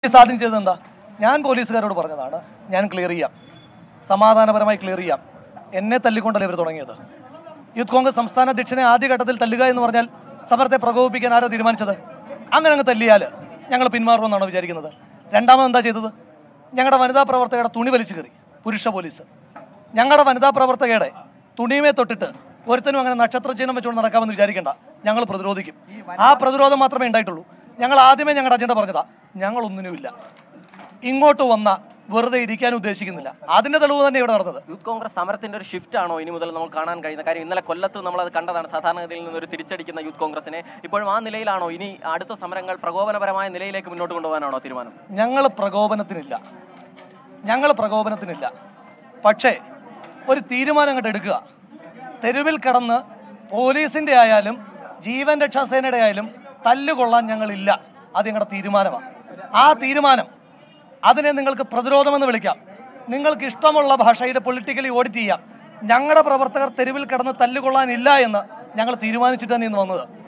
police ആദ്യം ചെയ്തത് എന്താ ഞാൻ പോലീസുകാരോട് പറഞ്ഞതാണ് ഞാൻ ക്ലിയർ ചെയ്യാം സമാധാനപരമായി ക്ലിയർ ചെയ്യാം എന്നെ തല്ലിക്കൊണ്ടല്ലേ ഇവർ തുടങ്ങിയത് യൂത്ത് കോൺഗ്രസ് സംസ്ഥാന അധ്യക്ഷനെ ആദ്യഘട്ടത്തിൽ തല്ലുക എന്ന് പറഞ്ഞാൽ സമരത്തെ പ്രകോപിപ്പിക്കാൻ ആരാ തീരുമാനിച്ചത് അങ്ങനെ അങ്ങ് തല്ലിയാൽ ഞങ്ങൾ പിന്മാറുമെന്നാണോ വിചാരിക്കുന്നത് രണ്ടാമത് എന്താ ചെയ്തത് ഞങ്ങളുടെ വനിതാ പ്രവർത്തകരുടെ തുണി വലിച്ചു കയറി പുരുഷ പോലീസ് ഞങ്ങളുടെ വനിതാ പ്രവർത്തകയുടെ തുണിയുമേ തൊട്ടിട്ട് ഒരുത്തനും അങ്ങനെ നക്ഷത്ര ചിഹ്നം വെച്ചുകൊണ്ട് നടക്കാമെന്ന് വിചാരിക്കേണ്ട ഞങ്ങൾ പ്രതിരോധിക്കും ആ പ്രതിരോധം മാത്രമേ ഉണ്ടായിട്ടുള്ളൂ ഞങ്ങൾ ആദ്യമേ ഞങ്ങളുടെ അജണ്ട പറഞ്ഞതാ ഞങ്ങളൊന്നിനുമില്ല ഇങ്ങോട്ട് വന്ന വെറുതെ ഇരിക്കാൻ ഉദ്ദേശിക്കുന്നില്ല അതിന്റെ തെളിവ് തന്നെ ഇവിടെ നടന്നത് യൂത്ത് കോൺഗ്രസ് സമരത്തിന്റെ ഒരു ഷിഫ്റ്റ് ആണോ ഇനി മുതൽ നമ്മൾ കാണാൻ കഴിയുന്ന കാര്യം ഇന്നലെ കൊല്ലത്ത് നമ്മൾ അത് കണ്ടതാണ് സാധാരണഗതിയിൽ നിന്നൊരു തിരിച്ചടിക്കുന്ന യൂത്ത് കോൺഗ്രസിനെ ഇപ്പോഴും ആ നിലയിലാണോ ഇനി അടുത്ത സമരങ്ങൾ പ്രകോപനപരമായ നിലയിലേക്ക് മുന്നോട്ട് കൊണ്ടുപോകാനാണോ തീരുമാനം ഞങ്ങൾ പ്രകോപനത്തിനില്ല ഞങ്ങൾ പ്രകോപനത്തിനില്ല പക്ഷേ ഒരു തീരുമാനം അങ്ങോട്ട് എടുക്കുക തെരുവിൽ കടന്ന് പോലീസിന്റെ ആയാലും ജീവൻ രക്ഷാസേനയുടെ ആയാലും തല്ലുകൊള്ളാൻ ഞങ്ങളില്ല അത് ഞങ്ങളുടെ തീരുമാനമാണ് ആ തീരുമാനം അതിനെ നിങ്ങൾക്ക് പ്രതിരോധമെന്ന് വിളിക്കാം നിങ്ങൾക്ക് ഇഷ്ടമുള്ള ഭാഷയിൽ പൊളിറ്റിക്കലി ഓഡിറ്റ് ചെയ്യാം ഞങ്ങളുടെ പ്രവർത്തകർ തെരുവിൽ കിടന്ന് തല്ലുകൊള്ളാനില്ല എന്ന് ഞങ്ങൾ തീരുമാനിച്ചിട്ട് തന്നെ ഇന്ന് വന്നത്